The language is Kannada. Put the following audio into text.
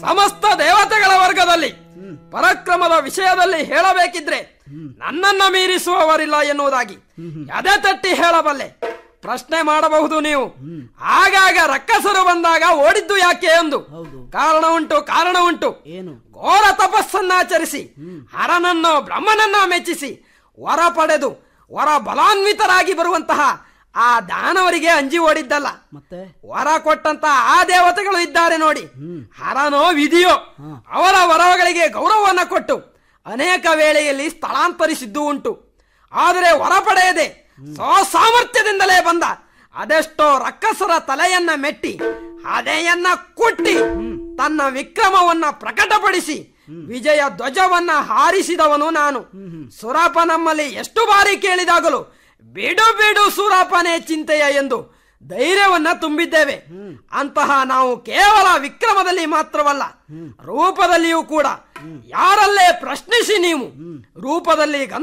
ಸಮಸ್ತ ದೇವತೆಗಳ ವರ್ಗದಲ್ಲಿ ಪರಾಕ್ರಮದ ವಿಷಯದಲ್ಲಿ ಹೇಳಬೇಕಿದ್ರೆ ನನ್ನನ್ನ ಮೀರಿಸುವವರಿಲ್ಲ ಎನ್ನುವುದಾಗಿ ಎದೆ ತಟ್ಟಿ ಹೇಳಬಲ್ಲೆ ಪ್ರಶ್ನೆ ಮಾಡಬಹುದು ನೀವು ಆಗಾಗ ರಕ್ಕಸರು ಬಂದಾಗ ಓಡಿದ್ದು ಯಾಕೆ ಎಂದು ಕಾರಣ ಉಂಟು ಕಾರಣ ಉಂಟು ಏನು ಘೋರ ತಪಸ್ಸನ್ನಾಚರಿಸಿ ಹರನನ್ನು ಬ್ರಹ್ಮನನ್ನ ಮೆಚ್ಚಿಸಿ ವರ ಪಡೆದು ವರ ಬಲಾನ್ವಿತರಾಗಿ ಬರುವಂತಹ ಆ ದಾನವರಿಗೆ ಅಂಜಿ ಓಡಿದ್ದಲ್ಲ ಮತ್ತೆ ವರ ಕೊಟ್ಟಂತ ಆ ದೇವತೆಗಳು ಇದ್ದಾರೆ ನೋಡಿ ಹರನೋ ವಿಧಿಯೋ ಅವರ ವರಗಳಿಗೆ ಗೌರವವನ್ನ ಕೊಟ್ಟು ಅನೇಕ ವೇಳೆಯಲ್ಲಿ ಸ್ಥಳಾಂತರಿಸಿದ್ದು ಉಂಟು ಆದರೆ ವರ ಪಡೆಯದೆ ಸ್ವಸಾಮರ್ಥ್ಯದಿಂದಲೇ ಬಂದ ಅದೆಷ್ಟೋ ರಕ್ಕಸರ ತಲೆಯನ್ನ ಮೆಟ್ಟಿ ಹದೆಯನ್ನ ಕುಟ್ಟಿ ತನ್ನ ವಿಕ್ರಮವನ್ನ ಪ್ರಕಟಪಡಿಸಿ ವಿಜಯ ಧ್ವಜವನ್ನ ಹಾರಿಸಿದವನು ನಾನು ಸುರಾಪ ನಮ್ಮಲ್ಲಿ ಎಷ್ಟು ಬಾರಿ ಕೇಳಿದಾಗಲೂ ಬಿಡು ಬಿಡು ಸುರಾಪನೇ ಚಿಂತೆಯ ಎಂದು ಧೈರ್ಯವನ್ನ ತುಂಬಿದ್ದೇವೆ ಅಂತಹ ನಾವು ಕೇವಲ ವಿಕ್ರಮದಲ್ಲಿ ಮಾತ್ರವಲ್ಲ ರೂಪದಲ್ಲಿಯೂ ಕೂಡ ಯಾರಲ್ಲೇ ಪ್ರಶ್ನಿಸಿ ನೀವು ರೂಪದಲ್ಲಿ